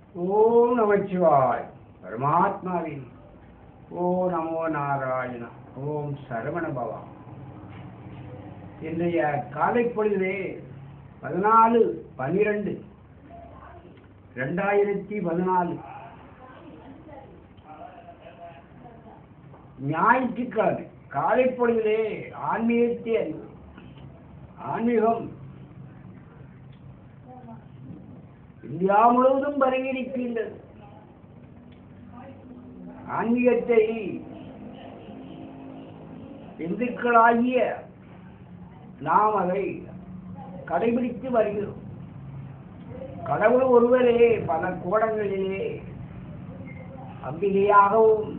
ஓம் நமச்சிவாய் பரமாத்மாவின் ஓ நமோ நாராயண ஓம் சரவண பவா இன்றைய காலை பொழுதிலே பதினாலு பனிரெண்டு ரெண்டாயிரத்தி பதினாலு ஞாயிற்றுக்கிழமை காலை பொழுதிலே ஆன்மீகத்தை அறிவு ஆன்மீகம் இந்தியா முழுவதும் பரவியிருக்கின்றது ஆன்மீகத்தை இந்துக்களாகிய நாம் அதை கடைபிடித்து வருகிறோம் கடவுள் ஒருவரே பல கோடங்களிலே அம்பிகையாகவும்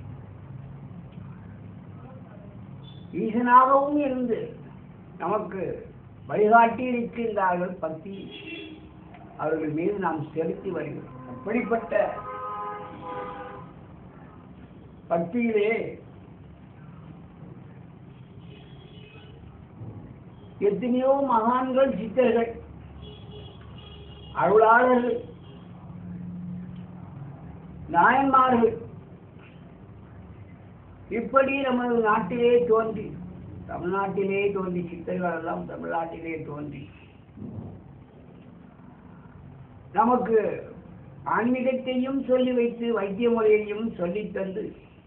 ஈசனாகவும் இருந்து நமக்கு வழிகாட்டி இருக்கின்றார்கள் பக்தி அவர்கள் மீது நாம் செலுத்தி வருகிறோம் அப்படிப்பட்ட பக்தியிலே எத்தனையோ மகான்கள் சித்தர்கள் அருளாளர்கள் நாயன்மார்கள் இப்படி நமது நாட்டிலே தோன்றி தமிழ்நாட்டிலே தோன்றி சித்தர்கள் எல்லாம் தமிழ்நாட்டிலே தோன்றி நமக்கு ஆன்மீகத்தையும் சொல்லி வைத்து வைத்திய முறையையும் சொல்லித் தந்து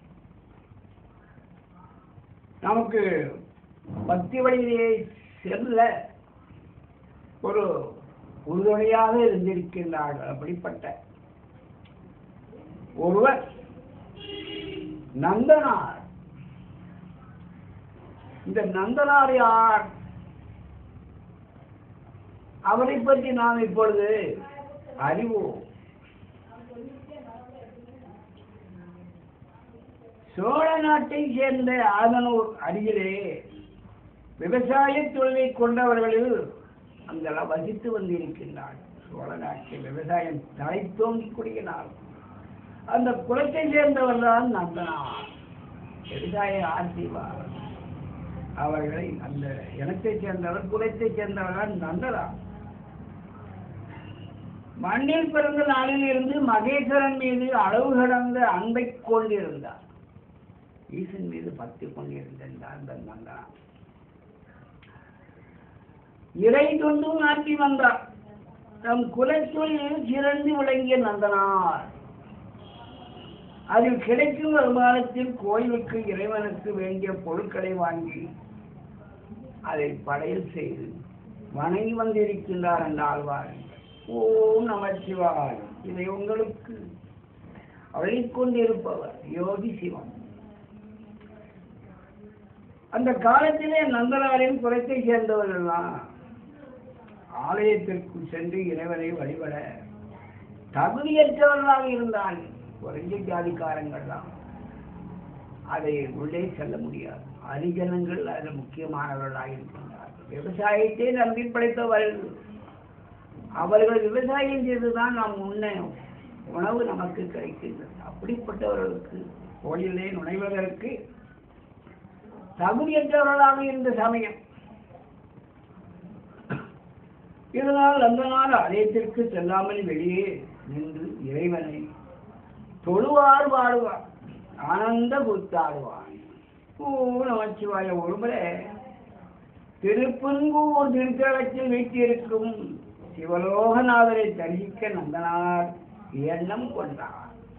நமக்கு பக்தி வழியிலே செல்ல ஒரு உறுதுணையாக இருந்திருக்கின்றார்கள் அப்படிப்பட்ட ஒருவர் நந்தனார் இந்த நந்தனார் யார் அவரை பற்றி நாம் இப்பொழுது அறிவோம் சோழ நாட்டை சேர்ந்த ஆதனூர் அருகிலே விவசாய தொழிலை கொண்டவர்களில் அங்கெல்லாம் வசித்து வந்திருக்கின்றார் சோழ நாட்டில் விவசாயம் தலைத்தோங்கிக்கூடிய நாள் அந்த குலத்தை சேர்ந்தவர் தான் நந்தனார் விவசாய ஆசிவார் அவர்களை அந்த இனத்தை சேர்ந்தவர் குலத்தை சேர்ந்தவர் தான் நந்தனார் மண்ணில் பிறந்த நாளிலிருந்து மகேஸ்வரன் மீது அளவு கடந்த அன்பை கொண்டிருந்தார் ஈசன் மீது பக்தி கொண்டிருந்தார் அந்த நந்தனார் இறை தொண்டும் நாட்டி வந்தார் தம் குலத்தொழிலில் சிறந்து விளங்கிய நந்தனார் அதில் கிடைக்கும் வருமானத்தில் கோயிலுக்கு இறைவனுக்கு வேண்டிய பொருட்களை வாங்கி அதை படையல் செய்து வணங்கி வந்திருக்கின்றார் என்று ஆழ்வார் ஓம் நமச்சிவாய் இதை உங்களுக்கு அழிக்கொண்டிருப்பவர் யோகி சிவம் அந்த காலத்திலே நந்தனாரின் குலத்தை சேர்ந்தவர்கள்லாம் ஆலயத்திற்கு சென்று இறைவனை வழிபட தகுதியற்றவர்களாக இருந்தார்கள் குறைஞ்ச ஜாதிக்காரங்கள்லாம் அதை உள்ளே செல்ல முடியாது ஹரிஜனங்கள் அதில் முக்கியமானவர்களாக இருக்கின்றார்கள் விவசாயத்தை நம்பி படைத்தவர்கள் அவர்கள் விவசாயம் செய்துதான் நாம் உண்ண உணவு நமக்கு கிடைக்கின்றது அப்படிப்பட்டவர்களுக்கு கோயிலே நுழைவதற்கு தகுதியற்றவர்களாக இருந்த சமயம் இதனால் அந்த நாள் ஆலயத்திற்கு செல்லாமல் வெளியே நின்று இறைவனை தொழுவார் வாழுவார் ஆனந்த கூத்தாடுவார் ஓ நமச்சிவாய ஒருமுறை திருப்பங்கூர் திருத்தலத்தில் வீட்டிருக்கும் சிவலோகநாதரை தரிசிக்க நந்தனார் எண்ணம் கொண்டார்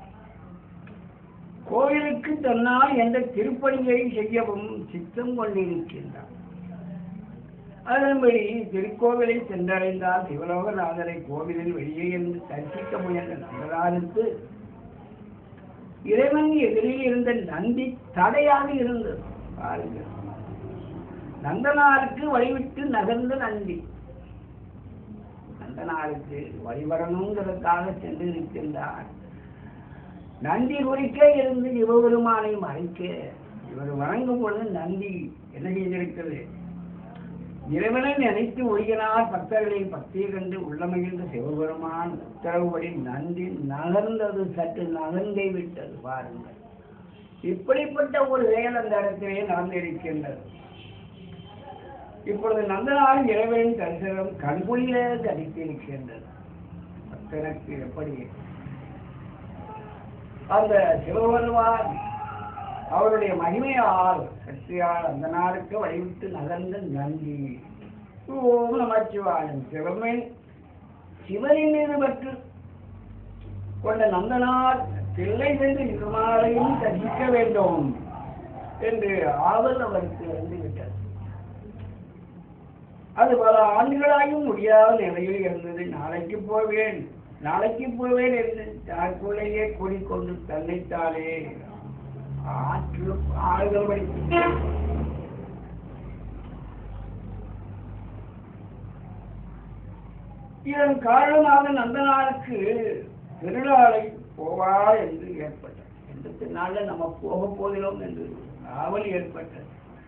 கோயிலுக்கு தன்னால் எந்த திருப்பணியை செய்யவும் சித்தம் கொண்டிருக்கின்றார் அதன்படி திருக்கோவிலை சென்றடைந்தால் சிவலோகநாதரை கோவிலில் வெளியே இருந்து தரிசிக்க முயன்ற நந்தனாருக்கு இறைவன் எதிரில் இருந்த நந்தி தடையாக இருந்தது பாருங்கள் நந்தனாருக்கு வழிவிட்டு நகர்ந்த நந்தி நந்தனாருக்கு வழிபடணுங்கிறதுக்காக சென்று இருக்கின்றார் நந்தி குறிக்க இருந்து சிவபெருமானை மறைக்க இவர் வணங்கும் பொழுது நந்தி என்ன செய்திருக்கிறது இறைவனை நினைத்து ஒழிகிறார் பக்தர்களின் பக்தியை கண்டு உள்ளமகிழ்ந்த சிவபெருமான் உத்தரவுபடி நந்தி நகர்ந்தது சற்று நகர்ந்தே விட்டது பாருங்கள் இப்படிப்பட்ட ஒரு செயல் அந்த இடத்திலே நடந்திருக்கின்றது இப்பொழுது நந்தனார் இறைவனின் தரிசனம் கண்குளிர தரித்திருக்கின்றது பக்தனுக்கு எப்படி அந்த சிவபெருமான் அவருடைய மகிமையால் சக்தியால் அந்த நாளுக்கு வழிவிட்டு நகர்ந்து நன்றி ஓம் நமச்சிவாயம் சிவமேன் சிவனின் மீது பற்று கொண்ட நந்தனார் பிள்ளை சென்று திருமாலையும் தரிசிக்க வேண்டும் என்று ஆவல் அவருக்கு வந்துவிட்டது அது பல ஆண்டுகளாயும் முடியாத நிலையில் இருந்தது நாளைக்கு போவேன் நாளைக்கு போவேன் என்று தனக்குள்ளேயே கூறிக்கொண்டு தன்னைத்தானே ஆற்று ஆளுபடி இதன் காரணமாக நந்தனாருக்கு திருநாளை போவார் என்று ஏற்பட்டது எந்த திருநாளில் நம்ம போக போகிறோம் என்று ஆவல் ஏற்பட்டது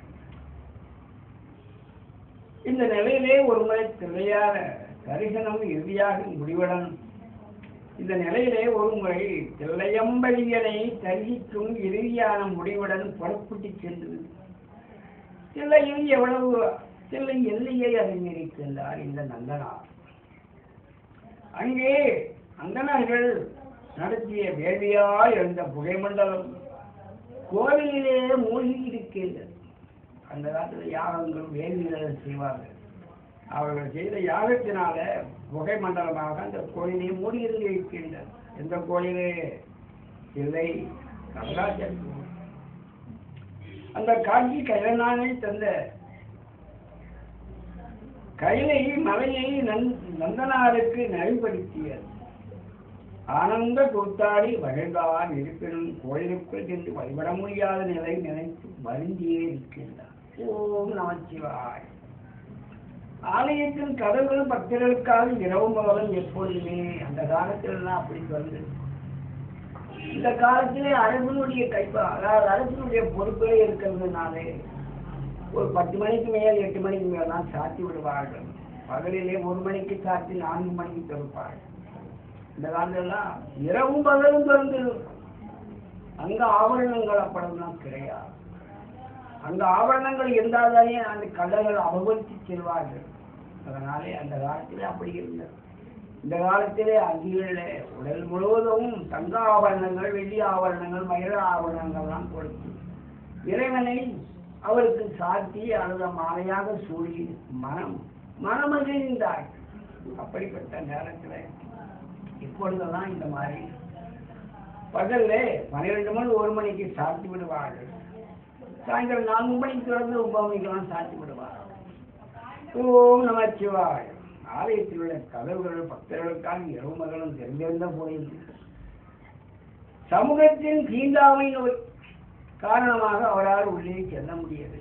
இந்த நிலையிலே ஒருமுறை திரையான தரிசனம் இறுதியாக முடிவடணும் இந்த நிலையிலே ஒருமுறை தில்லையம்பலியனை தரிசிக்கும் இறுதியான முடிவுடன் புறப்பட்டு சென்றது தில்லையில் எவ்வளவு தில்லை எல்லையை அறிந்திருக்கின்றார் இந்த நந்தனார் அங்கே அந்தணர்கள் நடத்திய வேள்வியாய் இருந்த புகைமண்டலம் கோவிலிலே மூழ்கி இருக்கின்றது அந்த காலத்தில் யாகங்கள் வேள்விகள் செய்வார்கள் அவர்கள் செய்த யாகத்தினால புகை மண்டலமாக அந்த கோயிலை மூடியிருந்து இருக்கின்றது எந்த கோயிலே இல்லை கமலாச்சல் அந்த காட்சி கைலனானை தந்த கைலை மலையை நந் நந்தனாருக்கு நல்படுத்தியது ஆனந்த கூத்தாடி வகைதான் இருப்பினும் கோயிலுக்குள் சென்று வழிபட முடியாத நிலை நினைத்து வருந்தியே இருக்கின்றார் ஓம் நமச்சிவாய் ஆலயத்தின் கதவுகள் பக்தர்களுக்காக இரவு முதலும் எப்பொழுதுமே அந்த காலத்திலலாம் அப்படி வந்து இந்த காலத்திலே அரசனுடைய கைப்பா அதாவது அரசனுடைய பொறுப்பிலே இருக்கிறதுனாலே ஒரு பத்து மணிக்கு மேல் எட்டு மணிக்கு மேல் தான் சாத்தி விடுவார்கள் பகலிலே ஒரு மணிக்கு சாத்தி நான்கு மணிக்கு திறப்பார்கள் இந்த காலத்திலலாம் இரவும் பகலும் திறந்து அங்க ஆபரணங்கள் அப்படம்லாம் கிடையாது அங்க ஆபரணங்கள் இருந்தால்தானே அந்த கள்ளர்கள் அபகரித்து செல்வார்கள் அதனாலே அந்த காலத்திலே அப்படி இருந்தது இந்த காலத்திலே அங்கிலே உடல் முழுவதும் தங்க ஆபரணங்கள் வெள்ளி ஆபரணங்கள் மயிர ஆபரணங்கள்லாம் கொடுத்து இறைவனை அவருக்கு சாத்தி அல்லது மாலையாக சூழி மனம் மனமகிழ்ந்தார் அப்படிப்பட்ட நேரத்தில் இப்பொழுதெல்லாம் இந்த மாதிரி பகல்ல பன்னிரெண்டு மணி ஒரு மணிக்கு சாத்தி விடுவார்கள் சாயந்தரம் நான்கு மணிக்கு தொடர்ந்து ஒன்பது மணிக்கெல்லாம் சாத்தி விடுவார்கள் ஓம் நமச்சிவாய் ஆலயத்தில் உள்ள கதவுகள் பக்தர்களுக்காக இரவு மகளும் தெரிந்திருந்த போயிற்று சமூகத்தின் தீண்டாமை நோய் காரணமாக அவரால் உள்ளே செல்ல முடியவில்லை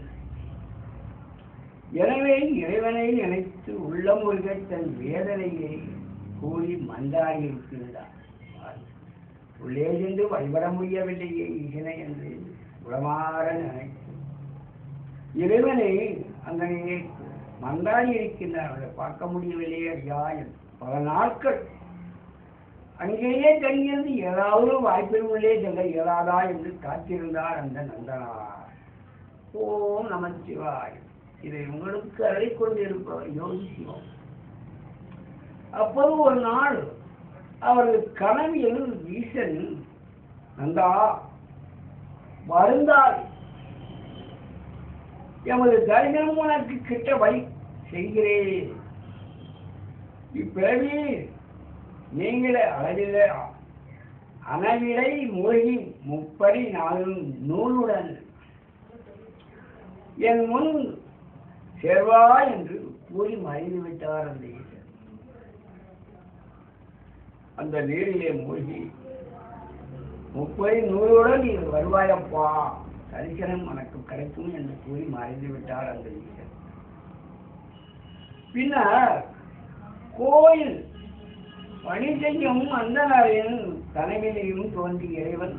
எனவே இறைவனை நினைத்து உள்ளமுருக தன் வேதனையை கூறி மந்தாடி இருக்கின்றார் உள்ளே சென்று வழிபட முடியவில்லையே ஈசனை என்று உளமாற நினைத்து இறைவனை அங்கனையே மந்தாடி இருக்கின்றார் அவரை பார்க்க முடியவில்லையே ஐயா என்று பல நாட்கள் அங்கேயே தங்கியிருந்து ஏதாவது வாய்ப்பில் உள்ளே செல்ல இயலாதா என்று காத்திருந்தார் அந்த நந்தனார் ஓம் நமச்சிவாய் இதை உங்களுக்கு அருளி கொண்டிருப்பவர் யோசிக்கிறோம் அப்போது ஒரு நாள் அவரது கனவில் ஈசன் நந்தா வருந்தால் எமது தரிசனம் உனக்கு கிட்ட வழி செய்கிறேன் இப்பிறவி நீங்களே அளவில அனவிடை மூழ்கி முப்படி நாளும் நூலுடன் என் முன் சேர்வா என்று கூறி மறைந்து விட்டார் அந்த ஈசன் அந்த நீரிலே மூழ்கி முப்படி நூலுடன் நீ வருவாயப்பா தரிசனம் உனக்கு கிடைக்கும் என்று கூறி மறைந்து விட்டார் அந்த ஈசன் பின்னர் கோயில் பணி செய்யும் அந்தனாரின் கனவிலையும் தோன்றிய இறைவன்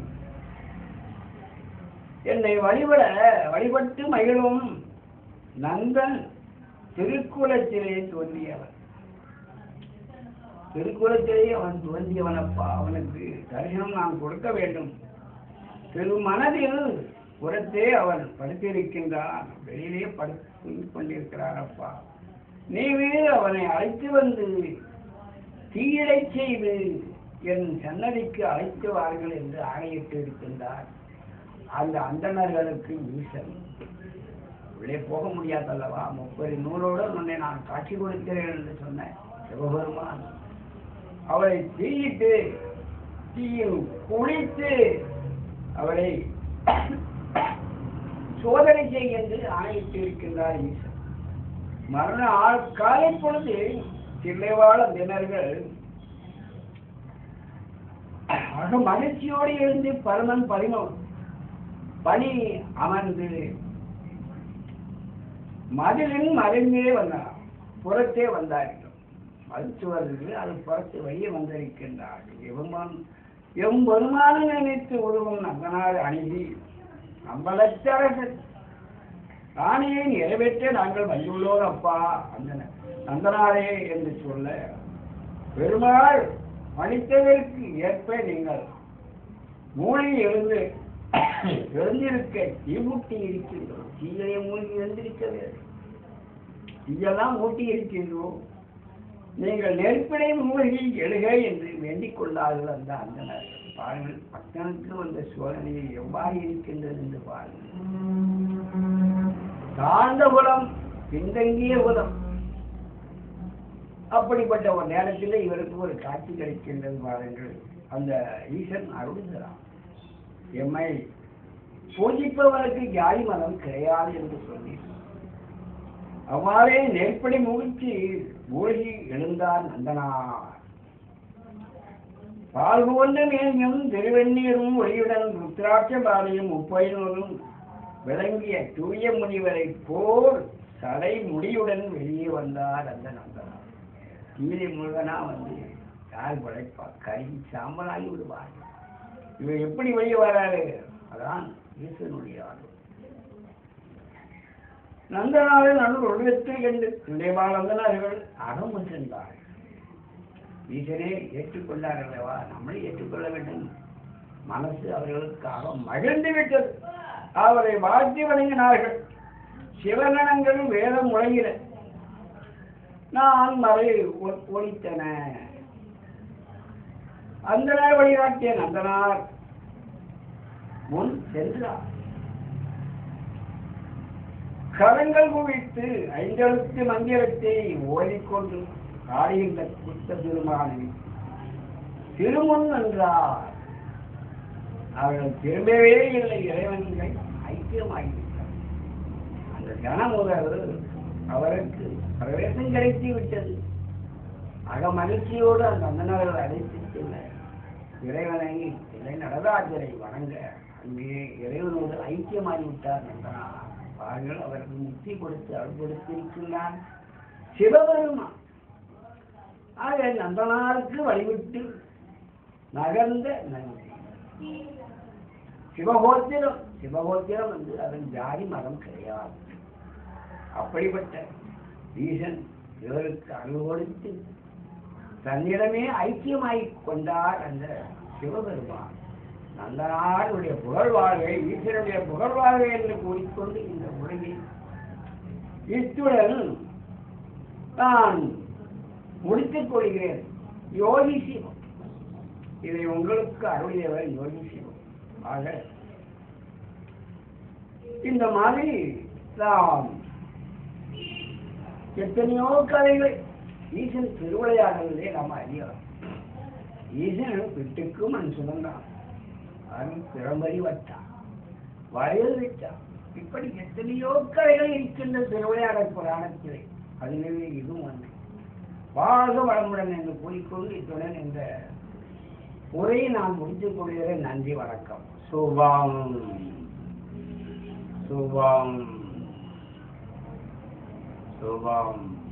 என்னை வழிபட வழிபட்டு மகிழும் நந்தன் திருக்குலத்திலே தோன்றியவன் திருக்குலத்திலே அவன் தோன்றியவனப்பா அவனுக்கு தரிசனம் நான் கொடுக்க வேண்டும் பெரு மனதில் புறத்தே அவன் படுத்திருக்கின்றான் வெளியிலே படுத்து கொண்டிருக்கிறான் அப்பா நீ வீடு அவனை அழைத்து வந்து தீயடை செய்து என் சன்னதிக்கு அழைத்து வாருங்கள் என்று ஆணையிட்டு இருக்கின்றார் அந்த அந்தணர்களுக்கு ஈசன் உள்ளே போக முடியாதல்லவா முப்பது நூறோடு முன்னே நான் காட்சி கொடுக்கிறேன் என்று சொன்னேன் சிவபெருமான் அவரை தீயிட்டு தீயில் குளித்து அவரை சோதனை செய்ய என்று ஆணையிட்டு இருக்கின்றார் ஈசன் மரண ஆள் காலை பொழுது தில்லைவாழ தினர்கள் ஆக மகிழ்ச்சியோடு எழுந்து பரமன் பரிமம் பணி அமர்ந்து மதிலின் மறைந்தே வந்தார் புறத்தே வந்தார்கள் மருத்துவர்கள் அது புறத்து வெளியே வந்திருக்கின்றார்கள் எவமான் எம் பெருமான நினைத்து உருவம் நந்தனார் அணுகி அம்பலத்தரசன் ஆணையை நிறைவேற்ற நாங்கள் வந்துள்ளோம் அப்பா அந்த நந்தனாரே என்று சொல்ல பெருமாள் மனிதர்களுக்கு ஏற்ப நீங்கள் மூழ்கி எழுந்து எழுந்திருக்க தீமூட்டி இருக்கின்றோம் தீயை மூழ்கி எழுந்திருக்க வேண்டும் தீயெல்லாம் மூட்டி இருக்கின்றோம் நீங்கள் நெருப்பினை மூழ்கி எழுக என்று வேண்டிக் கொள்ளார்கள் அந்த அந்தனர் பாருங்கள் பக்தனுக்கு வந்த சோதனையை எவ்வாறு இருக்கின்றது என்று பாருங்கள் தாழ்ந்த குலம் பின்தங்கிய குலம் அப்படிப்பட்ட ஒரு நேரத்தில் இவருக்கு ஒரு காட்சி கிடைக்கின்றது பாருங்கள் அந்த ஈசன் அருள்கிறான் எம்மை பூஜிப்பவனுக்கு ஜாதி மதம் கிடையாது என்று சொல்லி அவ்வாறே நெருப்படி மூழ்கி மூழ்கி எழுந்தார் நந்தனார் பால் போன்ற மேனியும் திருவெண்ணீரும் ஒளியுடன் ருத்ராட்ச பாதையும் முப்பைநூறும் விளங்கிய தூய முனிவரை போல் சடை முடியுடன் வெளியே வந்தார் அந்த நந்தனார் தீரை முருகனா வந்து யார் படைப்பா கறி சாம்பலாகி விடுவார் இவர் எப்படி வெளியே வராரு அதான் ஈசனுடைய ஆள் நந்தனாரின் அருள் உலகத்தில் கண்டு துணைவாளந்தனார்கள் அகம் சென்றார்கள் ஈசனே ஏற்றுக்கொண்டார் அல்லவா நம்மளை ஏற்றுக்கொள்ள வேண்டும் மனசு அவர்களுக்காக மகிழ்ந்து விட்டது அவரை வாழ்த்தி வணங்கினார்கள் சிவகணங்களும் வேதம் முழங்கின நான் மறை ஒ- ஒலித்தன அந்தனார் வழிகாட்டிய நந்தனார் முன் சென்றார் கரங்கள் குவித்து ஐந்தெழுத்து மந்திரத்தை ஓடிக்கொண்டு ஆடுகின்ற புத்த பெருமானை திருமுன் என்றார் அவர்கள் திரும்பவே இல்லை இறைவன்களை ஐக்கியமாகிவிட்டார் அந்த கனமுதல் அவருக்கு பிரவேசம் கிடைத்து விட்டது அக மகிழ்ச்சியோடு அந்த அந்தனர்கள் அழைத்து செல்ல இறைவனை இறை நடராஜரை வணங்க அங்கே இறைவனோடு ஐக்கியமாகிவிட்டார் நந்தனார் பாருங்கள் அவருக்கு முக்தி கொடுத்து அருள் கொடுத்திருக்கிறார் சிவபெருமான் ஆக நந்தனாருக்கு வழிவிட்டு நகர்ந்த நன்றி சிவகோத்திரம் சிவகோத்திரம் வந்து அதன் ஜாதி மதம் கிடையாது அப்படிப்பட்ட ஈசன் இவருக்கு அருள் கொடுத்து தன்னிடமே ஐக்கியமாகிக் கொண்டார் அந்த சிவபெருமான் நந்தனாருடைய புகழ்வாழ்வை ஈஸ்வரனுடைய புகழ்வாழ்வை என்று கூறிக்கொண்டு இந்த உலகில் இத்துடன் நான் முடித்துக் கொள்கிறேன் யோகி சிவம் இதை உங்களுக்கு அருளியவர் யோகி சிவம் ஆக இந்த மாதிரி நாம் எத்தனையோ கதைகள் ஈசன் திருவிளையாடல்களே நாம் அறியலாம் ஈசன் விட்டுக்கு மண் சுமந்தான் அருள் பிறம்பறி வட்டான் வயல் விட்டான் இப்படி எத்தனையோ கதைகள் இருக்கின்ற திருவிளையாடல் புராணத்திலே அதிலே இதுவும் ஒன்று வாழ்க வளமுடன் என்று கூறிக்கொண்டு இத்துடன் இந்த உரையை நான் முடித்துக் கொள்கிறேன் நன்றி வணக்கம் சுபம் சுபம் சுபம்